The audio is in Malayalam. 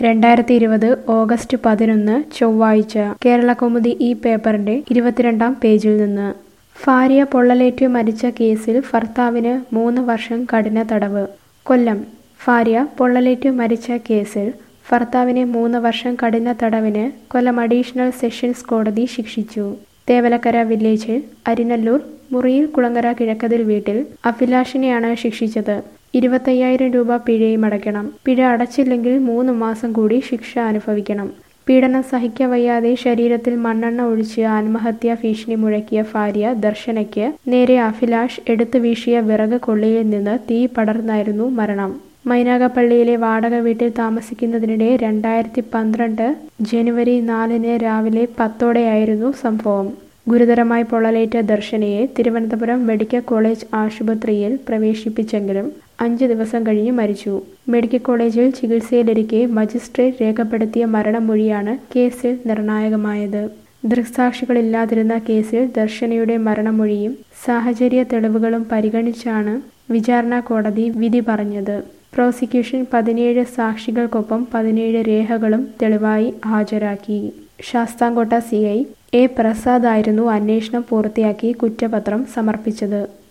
രണ്ടായിരത്തി ഇരുപത് ഓഗസ്റ്റ് പതിനൊന്ന് ചൊവ്വാഴ്ച കേരളകൗമുദി ഈ പേപ്പറിന്റെ ഇരുപത്തിരണ്ടാം പേജിൽ നിന്ന് ഭാര്യ പൊള്ളലേറ്റ് മരിച്ച കേസിൽ ഭർത്താവിന് മൂന്ന് വർഷം കഠിന തടവ് കൊല്ലം ഭാര്യ പൊള്ളലേറ്റ് മരിച്ച കേസിൽ ഭർത്താവിനെ മൂന്ന് വർഷം കഠിന തടവിന് കൊല്ലം അഡീഷണൽ സെഷൻസ് കോടതി ശിക്ഷിച്ചു തേവലക്കര വില്ലേജിൽ അരിനല്ലൂർ മുറിയിൽ കുളങ്ങര കിഴക്കതിൽ വീട്ടിൽ അഭിലാഷിനെയാണ് ശിക്ഷിച്ചത് ഇരുപത്തയ്യായിരം രൂപ പിഴയും അടയ്ക്കണം പിഴ അടച്ചില്ലെങ്കിൽ മൂന്ന് മാസം കൂടി ശിക്ഷ അനുഭവിക്കണം പീഡനം സഹിക്കവയ്യാതെ ശരീരത്തിൽ മണ്ണെണ്ണ ഒഴിച്ച് ആത്മഹത്യാ ഭീഷണി മുഴക്കിയ ഭാര്യ ദർശനയ്ക്ക് നേരെ അഭിലാഷ് എടുത്തു വീശിയ വിറക് കൊള്ളിയിൽ നിന്ന് തീ പടർന്നായിരുന്നു മരണം മൈനാഗപ്പള്ളിയിലെ വാടക വീട്ടിൽ താമസിക്കുന്നതിനിടെ രണ്ടായിരത്തി പന്ത്രണ്ട് ജനുവരി നാലിന് രാവിലെ പത്തോടെയായിരുന്നു സംഭവം ഗുരുതരമായി പൊള്ളലേറ്റ ദർശനയെ തിരുവനന്തപുരം മെഡിക്കൽ കോളേജ് ആശുപത്രിയിൽ പ്രവേശിപ്പിച്ചെങ്കിലും അഞ്ച് ദിവസം കഴിഞ്ഞ് മരിച്ചു മെഡിക്കൽ കോളേജിൽ ചികിത്സയിലിരിക്കെ മജിസ്ട്രേറ്റ് രേഖപ്പെടുത്തിയ മരണമൊഴിയാണ് കേസിൽ നിർണായകമായത് ദൃക്സാക്ഷികളില്ലാതിരുന്ന കേസിൽ ദർശനയുടെ മരണമൊഴിയും സാഹചര്യ തെളിവുകളും പരിഗണിച്ചാണ് വിചാരണ കോടതി വിധി പറഞ്ഞത് പ്രോസിക്യൂഷൻ പതിനേഴ് സാക്ഷികൾക്കൊപ്പം പതിനേഴ് രേഖകളും തെളിവായി ഹാജരാക്കി Sasthamcotta C I A Prasad ആയിരുന്നു അന്വേഷണം പൂർത്തിയാക്കി കുറ്റപത്രം സമർപ്പിച്ചത്